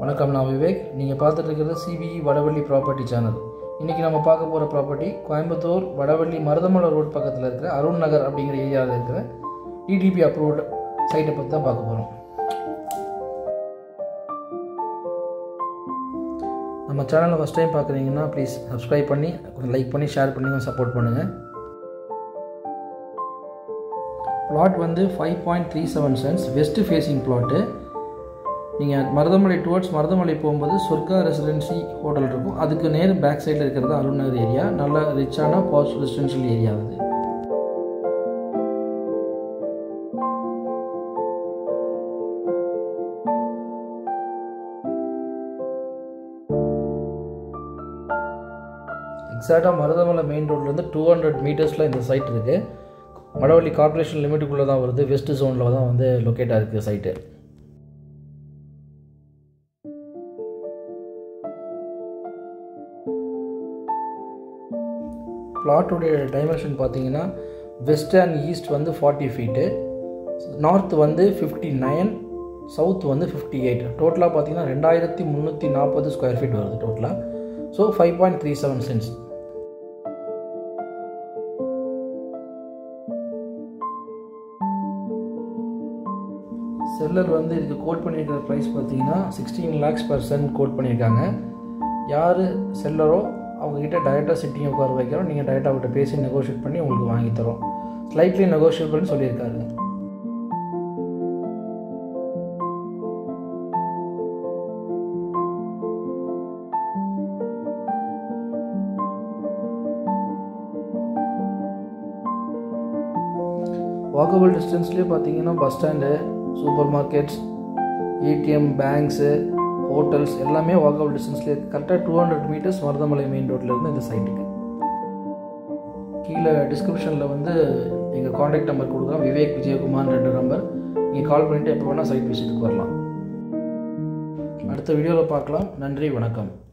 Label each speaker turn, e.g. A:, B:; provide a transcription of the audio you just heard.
A: வணக்கம் நான் விவேக் நீங்கள் பார்த்துட்டு இருக்கிறது சிபிஇ வடவள்ளி ப்ராப்பர்ட்டி சேனல் இன்றைக்கி நம்ம பார்க்க போகிற ப்ராப்பர்ட்டி கோயம்புத்தூர் வடவள்ளி மருதமலை ரோட் பக்கத்தில் இருக்கிற அருண் நகர் அப்படிங்கிற ஏரியாவில் இருக்கிற டிடிபி அப்ரூவ்டு சைட்டை பற்றி தான் பார்க்க போகிறோம் நம்ம சேனலை ஃபஸ்ட் டைம் பார்க்குறீங்கன்னா ப்ளீஸ் சப்ஸ்கிரைப் பண்ணி கொஞ்சம் லைக் பண்ணி ஷேர் பண்ணி கொஞ்சம் சப்போர்ட் பண்ணுங்கள் பிளாட் வந்து five point three seven cents west facing plot நீங்கள் மருதமலை டுவர்ட்ஸ் மருதமலை போகும்போது சொர்க்கா ரெசிடென்சி ஹோட்டல் இருக்கும் அதுக்கு நேர் பேக் சைடில் இருக்கிறது அருண் நகர் ஏரியா நல்ல ரிச்சான பாஸ் ரெசிடென்ஷியல் ஏரியா அது எக்ஸாக்டாக மருதமலை மெயின் ரோட்லேருந்து டூ ஹண்ட்ரட் மீட்டர்ஸில் இந்த சைட் இருக்குது மடவள்ளி கார்ப்பரேஷன் லிமிட்டுக்குள்ளே தான் வருது வெஸ்ட் ஜோனில் தான் வந்து லொக்கேட்டாக இருக்குது சைட்டு பிளாட்டுடைய டைமென்ஷன் பார்த்தீங்கன்னா வெஸ்ட் அண்ட் ஈஸ்ட் வந்து ஃபார்ட்டி ஃபீட்டு நார்த் வந்து ஃபிஃப்டி நைன் சவுத் வந்து ஃபிஃப்டி எயிட் டோட்டலாக பார்த்தீங்கன்னா ரெண்டாயிரத்தி முந்நூற்றி நாற்பது ஸ்கொயர் ஃபீட் வருது டோட்டலாக so five point three seven cents seller வந்து இதுக்கு கோட் பண்ணியிருக்கிற ப்ரைஸ் பார்த்தீங்கன்னா sixteen lakhs per cent quote பண்ணியிருக்காங்க யார் செல்லரோ அவங்கக்கிட்ட டைரெக்டாக சிட்டிங் உட்கார வைக்கிறோம் நீங்கள் டைரெக்டாக அவர்கிட்ட பேசி நெகோஷியேட் பண்ணி உங்களுக்கு வாங்கி தரோம் ஸ்லைட்லி நெகோஷியபிள்னு சொல்லியிருக்காரு வாக்கபிள் டிஸ்டன்ஸ்லேயே பார்த்தீங்கன்னா bus stand super markets ATM banks hotels எல்லாமே வாக்கபிள் டிஸ்டன்ஸ்லேயே கரெக்டாக two hundred meters Marudhamalai main ரோட்லேருந்து இந்த சைட்டுக்கு கீழே டிஸ்கிரிப்ஷனில் வந்து எங்கள் காண்டாக்ட் நம்பர் கொடுக்குறோம் விவேக் விஜயகுமார் ரெண்டு நம்பர் நீங்கள் கால் பண்ணிவிட்டு எப்போ வேணால் சைட் விசிட்டுக்கு வரலாம் அடுத்த வீடியோவில் பார்க்கலாம் நன்றி வணக்கம்